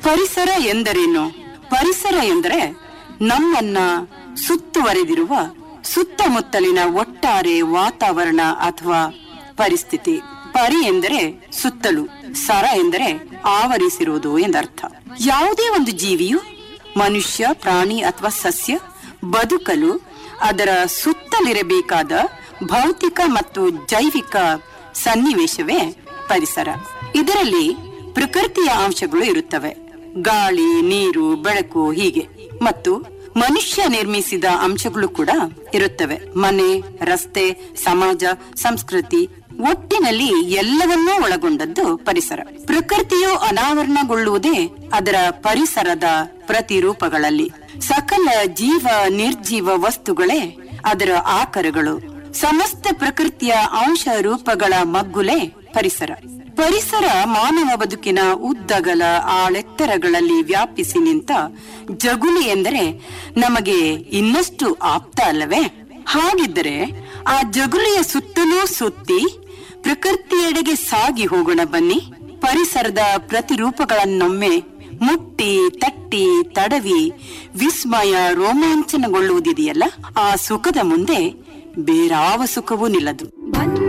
ಪರಿಸರ ಎಂದರೇನು ಪರಿಸರ ಎಂದರೆ ನಮ್ಮನ್ನ ಸುತ್ತುವರೆದಿರುವ ಸುತ್ತಮುತ್ತಲಿನ ಒಟ್ಟಾರೆ ವಾತಾವರಣ ಅಥವಾ ಪರಿಸ್ಥಿತಿ ಪರಿ ಎಂದರೆ ಸುತ್ತಲೂ ಸರ ಎಂದರೆ ಆವರಿಸಿರುವುದು ಎಂದರ್ಥ ಯಾವುದೇ ಒಂದು ಜೀವಿಯು ಮನುಷ್ಯ ಪ್ರಾಣಿ ಅಥವಾ ಸಸ್ಯ ಬದುಕಲು ಅದರ ಸುತ್ತಲಿರಬೇಕಾದ ಭೌತಿಕ ಮತ್ತು ಜೈವಿಕ ಸನ್ನಿವೇಶವೇ ಪರಿಸರ ಇದರಲ್ಲಿ ಪ್ರಕೃತಿಯ ಅಂಶಗಳು ಇರುತ್ತವೆ ಗಾಳಿ ನೀರು ಬೆಳಕು ಹೀಗೆ ಮತ್ತು ಮನುಷ್ಯ ನಿರ್ಮಿಸಿದ ಅಂಶಗಳು ಕೂಡ ಇರುತ್ತವೆ ಮನೆ ರಸ್ತೆ ಸಮಾಜ ಸಂಸ್ಕೃತಿ ಒಟ್ಟಿನಲ್ಲಿ ಎಲ್ಲವನ್ನೂ ಒಳಗೊಂಡದ್ದು ಪರಿಸರ ಪ್ರಕೃತಿಯು ಅನಾವರಣಗೊಳ್ಳುವುದೇ ಅದರ ಪರಿಸರದ ಪ್ರತಿರೂಪಗಳಲ್ಲಿ ಸಕಲ ಜೀವ ನಿರ್ಜೀವ ವಸ್ತುಗಳೇ ಅದರ ಆಕರಗಳು ಸಮಸ್ತ ಪ್ರಕೃತಿಯ ಅಂಶ ರೂಪಗಳ ಮಗ್ಗುಲೇ ಪರಿಸರ ಪರಿಸರ ಮಾನವ ಬದುಕಿನ ಉದ್ದಗಲ ಆಳೆತ್ತರಗಳಲ್ಲಿ ವ್ಯಾಪಿಸಿ ನಿಂತ ಜಗುಲಿ ಎಂದರೆ ನಮಗೆ ಇನ್ನಷ್ಟು ಆಪ್ತ ಅಲ್ಲವೇ ಹಾಗಿದ್ದರೆ ಆ ಜಗುಲಿಯ ಸುತ್ತಲೂ ಸುತ್ತಿ ಪ್ರಕೃತಿಯೆಡೆಗೆ ಸಾಗಿ ಹೋಗೋಣ ಬನ್ನಿ ಪರಿಸರದ ಪ್ರತಿರೂಪಗಳನ್ನೊಮ್ಮೆ ಮುಟ್ಟಿ ತಟ್ಟಿ ತಡವಿ ವಿಸ್ಮಯ ರೋಮಾಂಚನಗೊಳ್ಳುವುದಿದೆಯಲ್ಲ ಆ ಸುಖದ ಮುಂದೆ ಬೇರಾವ ಸುಖವೂ ನಿಲ್ಲದು